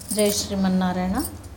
జై శ్రీమన్నారాయణ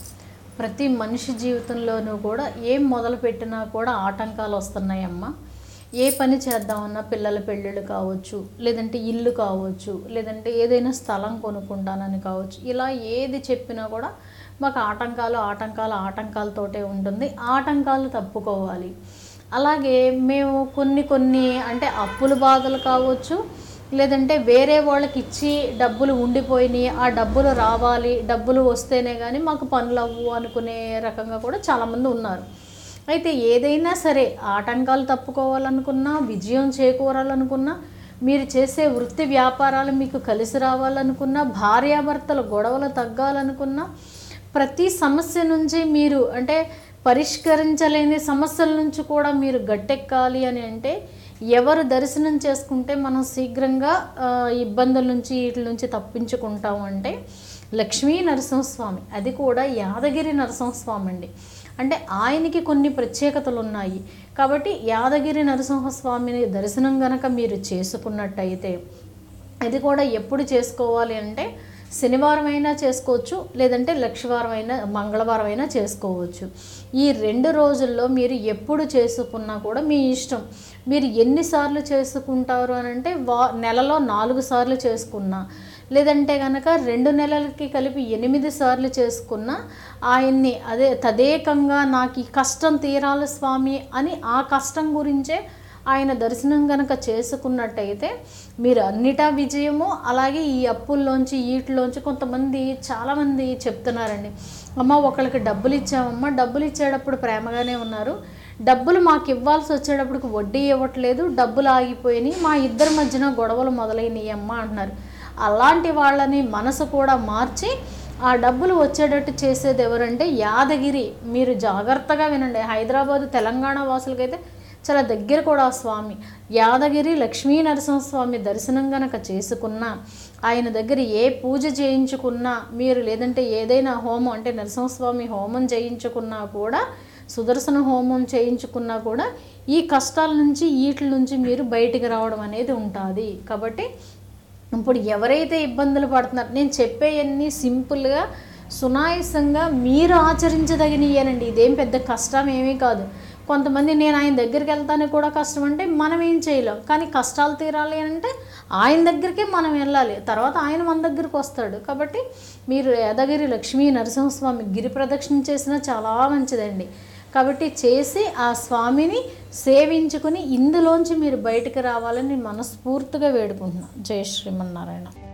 ప్రతి మనిషి జీవితంలోనూ కూడా ఏం మొదలు పెట్టినా కూడా ఆటంకాలు వస్తున్నాయమ్మా ఏ పని చేద్దామన్నా పిల్లల పెళ్ళిళ్ళు కావచ్చు లేదంటే ఇల్లు కావచ్చు లేదంటే ఏదైనా స్థలం కొనుక్కుంటానని కావచ్చు ఇలా ఏది చెప్పినా కూడా మాకు ఆటంకాలు ఆటంకాలు ఆటంకాలతోటే ఉంటుంది ఆటంకాలు తప్పుకోవాలి అలాగే మేము కొన్ని కొన్ని అంటే అప్పుల బాధలు కావచ్చు లేదంటే వేరే వాళ్ళకి ఇచ్చి డబ్బులు ఉండిపోయినాయి ఆ డబ్బులు రావాలి డబ్బులు వస్తేనే కానీ మాకు పనులు అవ్వు అనుకునే రకంగా కూడా చాలామంది ఉన్నారు అయితే ఏదైనా సరే ఆటంకాలు తప్పుకోవాలనుకున్నా విజయం చేకూరాలనుకున్నా మీరు చేసే వృత్తి వ్యాపారాలు మీకు కలిసి రావాలనుకున్నా భార్యాభర్తల గొడవలు తగ్గాలనుకున్నా ప్రతి సమస్య నుంచి మీరు అంటే పరిష్కరించలేని సమస్యల నుంచి కూడా మీరు గట్టెక్కాలి అని అంటే ఎవరు దర్శనం చేసుకుంటే మనం శీఘ్రంగా ఆ, ఇబ్బందుల నుంచి వీటి నుంచి తప్పించుకుంటాం అంటే లక్ష్మీ నరసింహస్వామి అది కూడా యాదగిరి నరసింహస్వామి అండి అంటే ఆయనకి కొన్ని ప్రత్యేకతలు ఉన్నాయి కాబట్టి యాదగిరి నరసింహస్వామిని దర్శనం గనక మీరు చేసుకున్నట్టయితే ఇది కూడా ఎప్పుడు చేసుకోవాలి అంటే శనివారం అయినా చేసుకోవచ్చు లేదంటే లక్షవారం అయినా మంగళవారం అయినా చేసుకోవచ్చు ఈ రెండు రోజుల్లో మీరు ఎప్పుడు చేసుకున్నా కూడా మీ ఇష్టం మీరు ఎన్నిసార్లు చేసుకుంటారు అని అంటే వా నెలలో నాలుగు సార్లు చేసుకున్నా లేదంటే కనుక రెండు నెలలకి కలిపి ఎనిమిది సార్లు చేసుకున్నా ఆయన్ని అదే తదేకంగా నాకు ఈ కష్టం తీరాలి స్వామి అని ఆ కష్టం గురించే ఆయన దర్శనం కనుక చేసుకున్నట్టయితే మీరు అన్నిటా విజయము అలాగే ఈ అప్పుల్లోంచి వీటిలోంచి కొంతమంది చాలామంది చెప్తున్నారండి అమ్మ ఒకళ్ళకి డబ్బులు ఇచ్చామమ్మ డబ్బులు ఇచ్చేటప్పుడు ప్రేమగానే ఉన్నారు డబ్బులు మాకు ఇవ్వాల్సి వచ్చేటప్పటికి వడ్డీ ఇవ్వట్లేదు డబ్బులు ఆగిపోయినాయి మా ఇద్దరి మధ్యన గొడవలు మొదలైనవి అమ్మ అంటున్నారు అలాంటి వాళ్ళని మనసు కూడా మార్చి ఆ డబ్బులు వచ్చేటట్టు చేసేది ఎవరంటే యాదగిరి మీరు జాగ్రత్తగా వినండి హైదరాబాద్ తెలంగాణ వాసులకైతే చాలా దగ్గర కూడా ఆ స్వామి యాదగిరి లక్ష్మీ నరసింహస్వామి దర్శనం గనక చేసుకున్నా ఆయన దగ్గర ఏ పూజ చేయించుకున్నా మీరు లేదంటే ఏదైనా హోమం అంటే నరసింహస్వామి హోమం చేయించుకున్నా కూడా సుదర్శన హోమం చేయించుకున్నా కూడా ఈ కష్టాల నుంచి వీటి నుంచి మీరు బయటికి రావడం అనేది ఉంటుంది కాబట్టి ఇప్పుడు ఎవరైతే ఇబ్బందులు పడుతున్నారు నేను చెప్పేవన్నీ సింపుల్గా సునాయసంగా మీరు ఆచరించదగినయేనండి ఇదేం పెద్ద కష్టం ఏమీ కాదు కొంతమంది నేను ఆయన దగ్గరికి వెళ్తానికి కూడా కష్టం అంటే మనం ఏం చేయలేం కానీ కష్టాలు తీరాలి అంటే ఆయన దగ్గరికే మనం వెళ్ళాలి తర్వాత ఆయన మన దగ్గరికి వస్తాడు కాబట్టి మీరు యాదగిరి లక్ష్మీ నరసింహస్వామి గిరి ప్రదక్షిణ చేసినా చాలా మంచిదండి కాబట్టి చేసి ఆ స్వామిని సేవించుకుని ఇందులోంచి మీరు బయటకు రావాలని మనస్ఫూర్తిగా వేడుకుంటున్నాను జయ శ్రీమన్నారాయణ